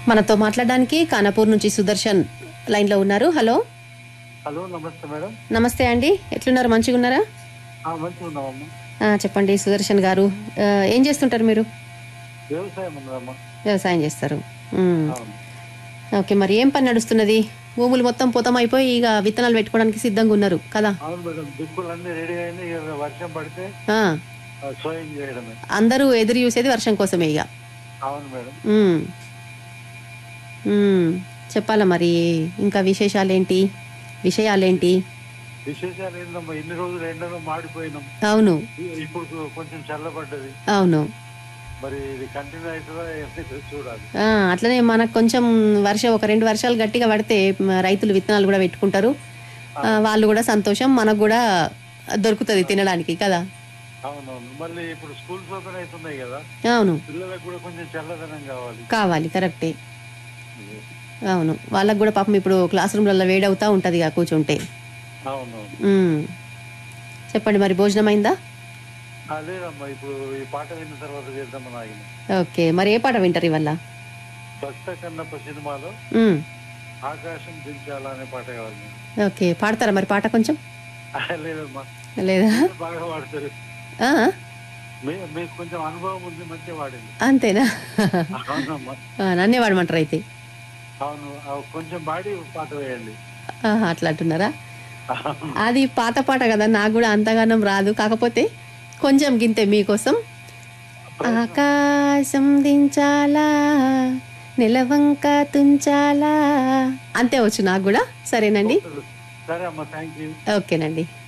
మనతో మాట్లాడడానికి కానాపూర్ నుంచి సుదర్శన్ లైన్లో ఉన్నారు హలో హలో నమస్తే మేడం నమస్తే అండి ఎట్లున్నారు మంచిగా ఉన్నారా ఆ, మంచిగా ఉన్నామమ్మా ఆ, చెప్పండి సుదర్శన్ గారు ఆ, ఏం చేస్తుంటారు మీరు వ్యవసాయం ఉన్నదమ్మా వ్యవసాయం చేస్తారు మ్మ్. అవును ఓకే మరి ఏం పని నడుస్తున్నది భూములు మొత్తం పొతం అయిపోయి ఇక విత్తనాలు పెట్టుకోవడానికి సిద్ధంగా ఉన్నారు కదా అవును మేడం దిక్కులు అన్ని రెడీ అయింది ఇక వర్షం పడితే ఆ, ఆ, సోయింగ్ చేయడమే అందరూ ఎదురు చూసేది వర్షం కోసమే ఇక అవును మేడం మ్మ్. మ్మ్. చెప్పాలా మరి ఇంకా విశేషాలేంటి విషయాలేంటి విశేషాలు ఏందమ్మా ఇన్ని రోజులు ఎండలో మాడిపోయినాం అవును ఇ- ఇప్పుడు కొంచెం చల్లబడ్డది అవును మరి ఇది కంటిన్యూ అవుతుందా ఏమైతే చూడాలి ఆ, అట్లనే మనకు కొంచెం వర్షం ఒక రెండు వర్షాలు గట్టిగా పడితే మ, రైతులు విత్తనాలు కూడా పెట్టుకుంటారు ఆ, వాళ్ళు కూడా సంతోషం మనకు కూడా దొరుకుతుంది తినడానికి కదా అవునవును మళ్ళీ ఇప్పుడు స్కూల్స్ ఓపెన్ అవుతున్నాయి కదా అవును పిల్లలకు కూడా కొంచెం చల్లదనం కావాలి కావాలి కరెక్టే అవును వాళ్ళకు కూడా పాపం ఇప్పుడు క్లాస్ రూమ్లలో వేడవుతా ఉంటుంది ఇక కూర్చుంటే అవునవును ఉమ్. చెప్పండి మరి భోజనం అయిందా ఆ, లేదమ్మా ఇప్పుడు ఈ పాట విన్న తర్వాత చేద్దామని ఆగిన ఓకే మరి ఏ పాట వింటారు ఇవల్ల భక్త కన్నప్ప సినిమాలో ఉమ్. ఆకాశం దించాలా అనే పాట కావాలి మేడం. ఓకే పాడతారా మరి పాట కొంచెం ఆ, లేదమ్మా లేదా బాగా వాడతారు ఆ? మీ- మీకు కొంచెం అనుభవం ఉంది మంచిగా వాడింది అంతేనా అవునమ్మా ఆ, నన్నే వాడమంటారు అయితే అవును ఆ, కొంచెం బాడీ పాట వేయండి ఆహా, అట్లా అంటున్నారా అది పాత పాట కదా నాకు కూడా అంతగానం రాదు కాకపోతే కొంచెం గింతే మీకోసం ఆకాశం దించాలా నెలవంక తుంచాలా అంతే వచ్చు నాకు కూడా సరేనండి సరే అమ్మా థ్యాంక్ యూ ఓకేనండి